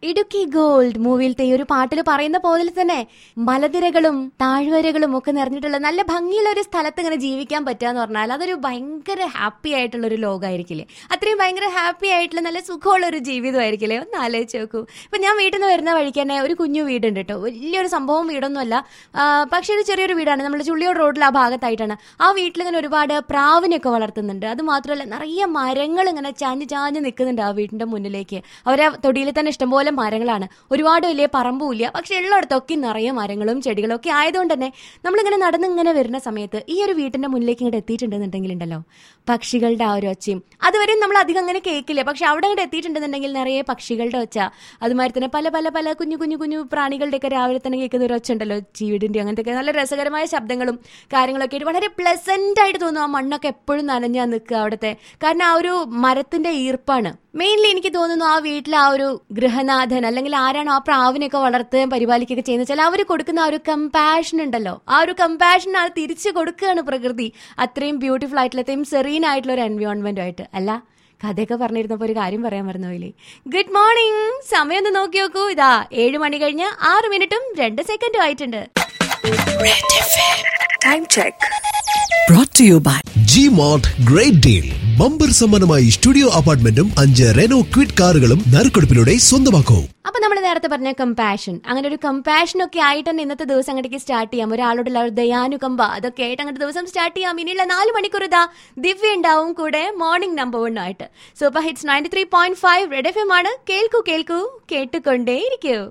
Idukki gold മൂവിയിലത്തെ ഈ ഒരു പാട്ടിൽ പറയുന്ന പോലെ തന്നെ മലനിരകളും താഴ്വരകളും ഒക്കെ നിറഞ്ഞിട്ടുള്ള നല്ല ഭംഗിയുള്ള ഒരു സ്ഥലത്ത് ഇങ്ങനെ ജീവിക്കാൻ പറ്റുക എന്ന് പറഞ്ഞാൽ അതൊരു ഭയങ്കര ഹാപ്പി ആയിട്ടുള്ള ഒരു ലോകമായിരിക്കില്ലേ അത്രയും ഭയങ്കര ഹാപ്പി ആയിട്ടുള്ള നല്ല സുഖമുള്ള ഒരു ജീവിതമായിരിക്കില്ലേ ഒന്ന് ആലോചിച്ച് നോക്കൂ ഇപ്പൊ ഞാൻ വീട്ടിൽ നിന്ന് വരുന്ന വഴിക്ക് തന്നെ ഒരു കുഞ്ഞു വീടുണ്ട് കേട്ടോ വലിയൊരു സംഭവം വീടൊന്നുമല്ല ആ, പക്ഷേ ഒരു ചെറിയൊരു വീടാണ് നമ്മുടെ ചുള്ളിയോട് റോഡിൽ ആ ഭാഗത്തായിട്ടാണ് ആ വീട്ടിലിങ്ങനെ ഒരുപാട് പ്രാവിനെയൊക്കെ വളർത്തുന്നുണ്ട് അത് മാത്രമല്ല നിറയെ മരങ്ങൾ ഇങ്ങനെ ചാഞ്ഞ് ചാഞ്ഞ് നിൽക്കുന്നുണ്ട് ആ വീടിന്റെ മുന്നിലേക്ക് അവരെ തൊടിയിൽ തന്നെ ഇഷ്ടംപോലെ മരങ്ങളാണ് ഒരുപാട് വലിയ പറമ്പുമില്ല പക്ഷെ ഉള്ളിടത്തൊക്കെ നിറയെ മരങ്ങളും ചെടികളും ഒക്കെ ആയതുകൊണ്ട് തന്നെ നമ്മളിങ്ങനെ നടന്ന് ഇങ്ങനെ വരുന്ന സമയത്ത് ഈ ഒരു വീട്ടിന്റെ മുന്നിലേക്ക് ഇങ്ങോട്ട് എത്തിയിട്ടുണ്ടെന്നുണ്ടെങ്കിൽ ഉണ്ടല്ലോ പക്ഷികളുടെ ആ ഒരു ഒച്ചയും അതുവരെ നമ്മൾ അധികം അങ്ങനെ കേൾക്കില്ല പക്ഷെ അവിടെ അങ്ങോട്ട് എത്തിയിട്ടുണ്ടെന്നുണ്ടെങ്കിൽ നിറയെ പക്ഷികളുടെ ഒച്ച അതുമാതിരി തന്നെ പല പല പല കുഞ്ഞു കുഞ്ഞു കുഞ്ഞു പ്രാണികളുടെയൊക്കെ രാവിലെ തന്നെ കേൾക്കുന്ന ഒരു ഒച്ച ഉണ്ടല്ലോ ചീടിന്റെ അങ്ങനത്തെ ഒക്കെ നല്ല രസകരമായ ശബ്ദങ്ങളും കാര്യങ്ങളൊക്കെ ആയിട്ട് വളരെ പ്ലസന്റ് ആയിട്ട് തോന്നും ആ മണ്ണൊക്കെ എപ്പോഴും നനഞ്ഞാ നിൽക്കുക അവിടുത്തെ കാരണം ആ ഒരു മരത്തിന്റെ ഈർപ്പാണ് മെയിൻലി എനിക്ക് തോന്നുന്നു ആ വീട്ടിൽ ആ ഒരു ഗൃഹനാഥൻ അല്ലെങ്കിൽ ആരാണോ ആ പ്രാവിനെയൊക്കെ വളർത്തുകയും പരിപാലിക്കുകയൊക്കെ ചെയ്യുന്നത് വെച്ചാൽ അവർ കൊടുക്കുന്ന ആ ഒരു കമ്പാഷൻ ഉണ്ടല്ലോ ആ ഒരു കമ്പാഷൻ അത് തിരിച്ചു കൊടുക്കുകയാണ് പ്രകൃതി അത്രയും ബ്യൂട്ടിഫുൾ ആയിട്ടുള്ള അത്രയും സെറീൻ ആയിട്ടുള്ള ഒരു എൻവയോൺമെന്റും ആയിട്ട് അല്ല കഥയൊക്കെ പറഞ്ഞിരുന്നപ്പോൾ ഒരു കാര്യം പറയാൻ മറന്നുപോയില്ലേ ഗുഡ് മോർണിംഗ് സമയം ഒന്ന് നോക്കി നോക്കൂ ഇതാ ഏഴ് മണി കഴിഞ്ഞ് ആറ് മിനിറ്റും രണ്ട് സെക്കൻഡും ആയിട്ടുണ്ട് Time check. brought to you by G mart great deal bumper സമ്മാനമായി സ്റ്റുഡിയോ അപ്പാർട്ട്മെന്റും അഞ്ച് റെനോ ക്വിഡ് കാറുകളും നറുക്കെടുപ്പിലൂടെ സ്വന്തമാക്കൂ അപ്പൊ നമ്മൾ നേരത്തെ പറഞ്ഞ കമ്പാഷൻ അങ്ങനെ ഒരു കമ്പാഷൻ ഒക്കെ ആയിട്ട് തന്നെ ഇന്നത്തെ ദിവസം അങ്ങോട്ടേക്ക് സ്റ്റാർട്ട് ചെയ്യാം ഒരാളോടുള്ള ഒരു ദയാനുകമ്പ അതൊക്കെ ആയിട്ട് അങ്ങോട്ട് ദിവസം സ്റ്റാർട്ട് ചെയ്യാം ഇനിയുള്ള നാല് മണിക്കൂർ ഇതാ ദിവ്യ ഉണ്ടാവും കൂടെ മോർണിംഗ് നമ്പർ വൺ ആയിട്ട് super hits ninety three point five Red F M ആണ് കേൾക്കൂ കേൾക്കൂ കേട്ടുകൊണ്ടേ ഇരിക്കൂ